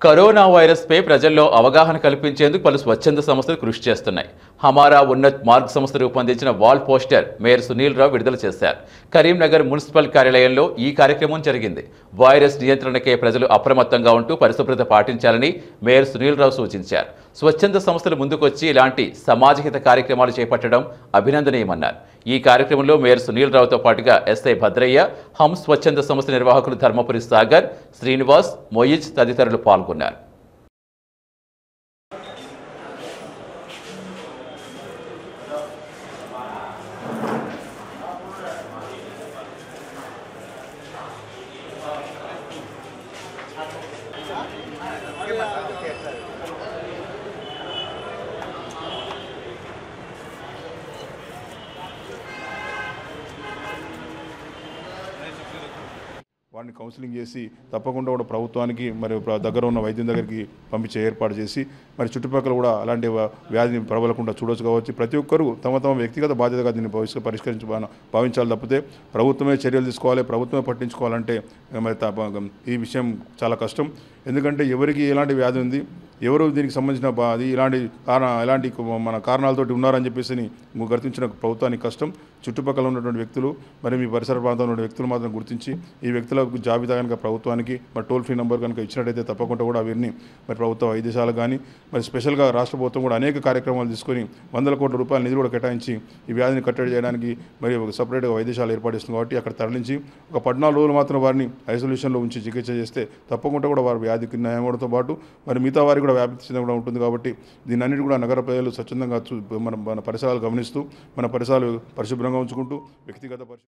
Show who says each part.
Speaker 1: corona వైరస్పై ప్రజల్లో అవగాహన కల్పించేందుకు పలు స్వచ్ఛంద సంస్థలు కృషి చేస్తున్నాయి హమారా ఉన్నత్ మార్గ్ సంస్థ రూపొందించిన wall poster mayor Sunil Rao విడుదల చేశారు కరీంనగర్ మున్సిపల్ కార్యాలయంలో ఈ కార్యక్రమం జరిగింది వైరస్ నియంత్రణకే ప్రజలు అప్రమత్తంగా ఉంటూ పరిశుభ్రత పాటించాలని మేయర్ సునీల్ రావు సూచించారు స్వచ్ఛంద సంస్థలు ముందుకొచ్చి ఇలాంటి సమాజహిత కార్యక్రమాలు చేపట్టడం అభినందనీయమన్నారు ఈ కార్యక్రమంలో మేయర్ సునీల్ రావుతో పాటుగా ఎస్ఐ భద్రయ్య హమ్ స్వచ్ఛంద సంస్థ నిర్వాహకులు ధర్మపురి సాగర్ శ్రీనివాస్ మొయిజ్ తదితరులు పాల్గొన్నారు
Speaker 2: వాడిని కౌన్సిలింగ్ చేసి తప్పకుండా కూడా ప్రభుత్వానికి మరి ప్ర- దగ్గర ఉన్న వైద్యం దగ్గరికి పంపించే ఏర్పాటు చేసి మరి చుట్టుపక్కల కూడా అలాంటి వ- వ్యాధిని ప్రబలకుండా చూడొచ్చు కావచ్చు ప్రతి ఒక్కరూ తమ తమ వ్యక్తిగత బాధ్యతగా దీన్ని భవిష్యత్ పరిష్కరించి భావించాలి భావించాలి తప్పితే ప్రభుత్వమే చర్యలు తీసుకోవాలి ప్రభుత్వమే పట్టించుకోవాలంటే మరి తప్ప- ఈ విషయం చాలా కష్టం ఎందుకంటే ఎవరికి ఎలాంటి వ్యాధి ఉంది ఎవరు దీనికి సంబంధించిన బా- అది ఇలాంటి కారణ ఎలాంటి కు- మన కారణాలతోటి ఉన్నారని చెప్పేసి ని గుర్తించిన ప్రభుత్వానికి కష్టం చుట్టుపక్కల ఉన్నటువంటి వ్యక్తులు మరి మీ పరిసర ప్రాంతంలో ఉన్న వ్యక్తులు మాత్రం గుర్తించి ఈ వ్యక్తులకు జాబితా కనుక ప్రభుత్వానికి మరి టోల్ ఫ్రీ నెంబర్ కనుక ఇచ్చినట్టయితే తప్పకుండా కూడా వీరిని మరి ప్రభుత్వ వైద్యశాలకు కానీ మరి స్పెషల్గా రాష్ట్ర ప్రభుత్వం కూడా అనేక కార్యక్రమాలు తీసుకొని వందల కోట్ల రూపాయల నిధులు కూడా కేటాయించి ఈ వ్యాధిని కట్టడి చేయడానికి మరి ఒక సపరేట్గా వైద్యశాల ఏర్పాటు చేస్తుంది కాబట్టి అక్కడ తరలించి ఒక పద్నాలుగు రోజులు మాత్రం వారిని ఐసోలేషన్లో ఉంచి చికిత్స చేస్తే తప్పకుండా కూడా వారి వ్యాధికి నయం అవడంతో పాటు మరి మిగతా వారికి కూడా వ్యాప్తి చెందడం కూడా ఉంటుంది కాబట్టి దీని అన్నిటి కూడా నగర ప్రజలు స్వచ్ఛందంగా చూ- మన మన పరిసరాలు గమనిస్తూ మన పరిసరాలు పరిశుభ్రంగా ఉంచుకుంటూ వ్యక్తిగత పరిశు